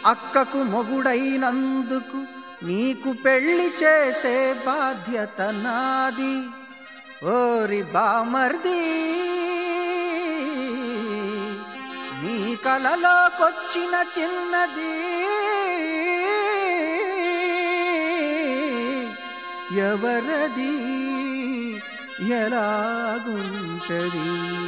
అక్కకు మొగుడైనందుకు నీకు పెళ్లి చేసే బాధ్యత నాది ఓరి బామర్ది నీ కలలోకొచ్చిన చిన్నది ఎవరది ఎలాగుంటది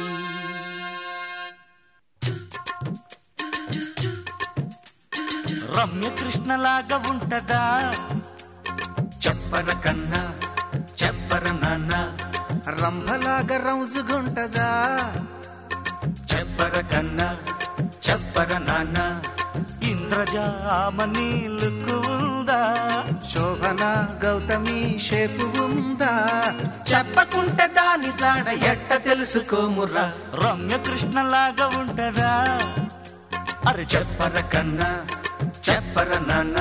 రమ్య కృష్ణలాగా ఉంటదా చెప్పర కన్నా చెప్పర నాన్న రంభలాగా రౌజుగుంటదా చెప్పర కన్నా చెప్పర నాన్న ఇంద్రజామని లుకుందా శోభన గౌతమి షేపు ఉందా చెప్పకుంటే దాని జాడ ఎట్ట తెలుసుకోమురా రమ్య కృష్ణలాగా ఉంటదా అరే చెప్పర కన్నా చెప్పర నాన్న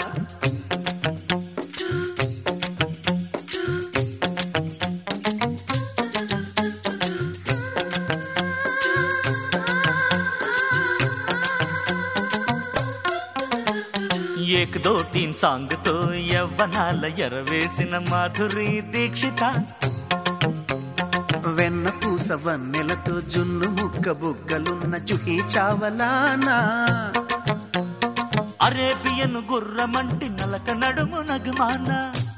ఏక్ దో తీన్ సాంగ్ తో యవ్వనాల ఎరవేసిన మాధురి దీక్షిత వెన్న పూస వన్నెలతో జున్ను ముక్క బుగ్గలున్న జుహి చావలానా అరేబియన్ గుర్రమంటి నలక నడుము నగమాన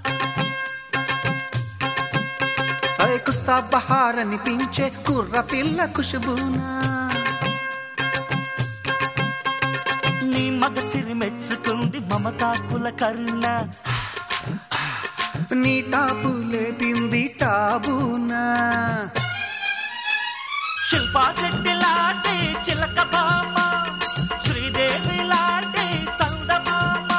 అయ్ కుస్తా బహార్ అనిపించే కుర్ర పిల్ల కుషుబూనా నీ మగ సిరి మెచ్చుకుంది మమతాకుల కరుణ నీ టాపు లేపింది టాబూనా శిల్పా శెట్టి లాంటి చిలక బామ శ్రీదేవి లాంటి చందమామ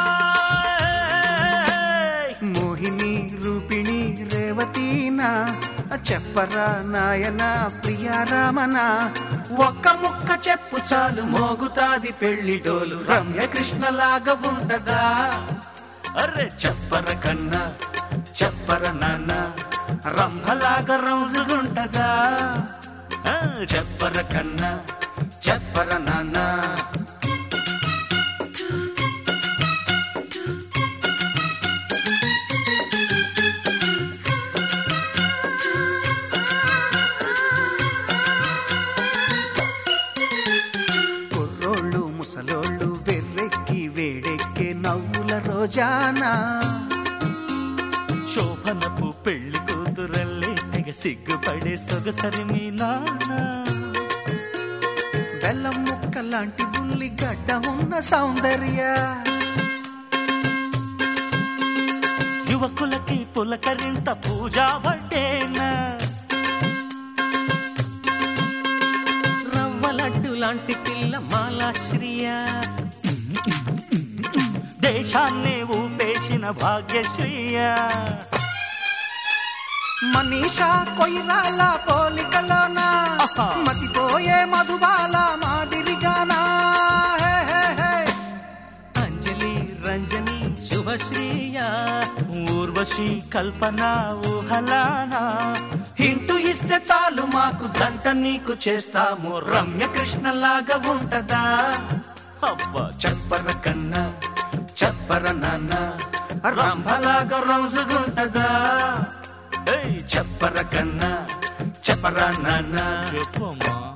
మోహిని రూపిణి రేవతీనా చెప్పరా నాయన ప్రియారామనా ఒక్క ముక్క చెప్పు చాలు మోగుతాది పెళ్లి డోలు రమ్య కృష్ణలాగా ఉంటదా అరే చెప్పర కన్నా చెప్పర నాన్న రంభలాగా రోజుగుంటదా ఆ, చెప్పర కన్నా చెప్పర నాన్న కుర్రోళ్ళు ముసలోళ్ళు వెర్రెక్కి వేడెక్కే నవ్వుల రోజానా శోభనపు పెళ్లి కూతురల్లే తెగ సిగ్గుపడే సొగసరి మీ నాన్న బెల్లం ముక్క లాంటి బుల్లి గడ్డ ఉన్న సౌందర్య యువకులకి పులకరింత పూజా వడ్డేనా రవ్వ లడ్డు లాంటి పిల్ల మాలాశ్రియ దేశాన్ని ఊపేసిన భాగ్యశ్రీయ మనీషా కొయిరాల పోలికలోన ఆహా. మతిపోయే మధుబాల మాదిరిగానా హే, హే, హే. అంజలి రంజని శుభశ్రీయ ఊర్వశి కల్పన ఊహలానా హింటూ ఇస్తే చాలు మాకు జంట నీకు చేస్తాము రమ్య కృష్ణలాగా ఉంటదా అబ్బా చెప్పర కన్నా చెప్పర నాన్న రంభలాగా రోజుగుంటదా ఏయ్, చెప్పర కన్నా చెప్పరా నాన్న చెప్పమ్మా